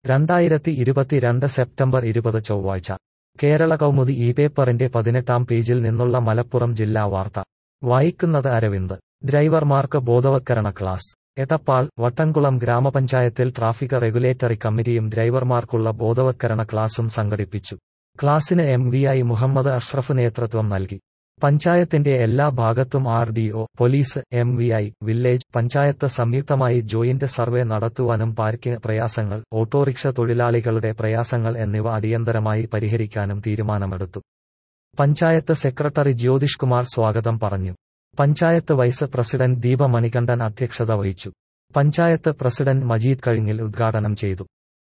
രണ്ടായിരത്തി ഇരുപത്തിരണ്ട് സെപ്റ്റംബർ ഇരുപത് ചൊവ്വാഴ്ച കേരള കൗമുദി ഈ പേപ്പറിന്റെ പതിനെട്ടാം പേജിൽ നിന്നുള്ള മലപ്പുറം ജില്ലാ വാർത്ത വായിക്കുന്നത് അരവിന്ദ് ഡ്രൈവർമാർക്ക് ബോധവത്കരണ ക്ലാസ് എടപ്പാൾ വട്ടംകുളം ഗ്രാമപഞ്ചായത്തിൽ ട്രാഫിക് റെഗുലേറ്ററി കമ്മിറ്റിയും ഡ്രൈവർമാർക്കുള്ള ബോധവത്കരണ ക്ലാസും സംഘടിപ്പിച്ചു ക്ലാസിന് M V I Muhammad Ashraf നേതൃത്വം നൽകി പഞ്ചായത്തിന്റെ എല്ലാ ഭാഗത്തും R D O police M V I village panchayat സംയുക്തമായി ജോയിന്റ് സർവേ നടത്തുവാനും പാർക്കിംഗ് പ്രയാസങ്ങൾ ഓട്ടോറിക്ഷ തൊഴിലാളികളുടെ പ്രയാസങ്ങൾ എന്നിവ അടിയന്തരമായി പരിഹരിക്കാനും തീരുമാനമെടുത്തു പഞ്ചായത്ത് സെക്രട്ടറി ജ്യോതിഷ് കുമാർ സ്വാഗതം പറഞ്ഞു പഞ്ചായത്ത് വൈസ് പ്രസിഡന്റ് ദീപ മണികണ്ഠൻ അധ്യക്ഷത വഹിച്ചു പഞ്ചായത്ത് പ്രസിഡന്റ് മജീദ് കഴിഞ്ഞിൽ ഉദ്ഘാടനം ചെയ്തു